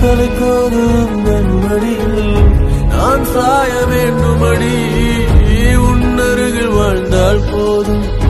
தலை கோதும் மடியில் நான் சாய வேண்டுமடி உன்னருகில் வாழ்ந்தால் போதும்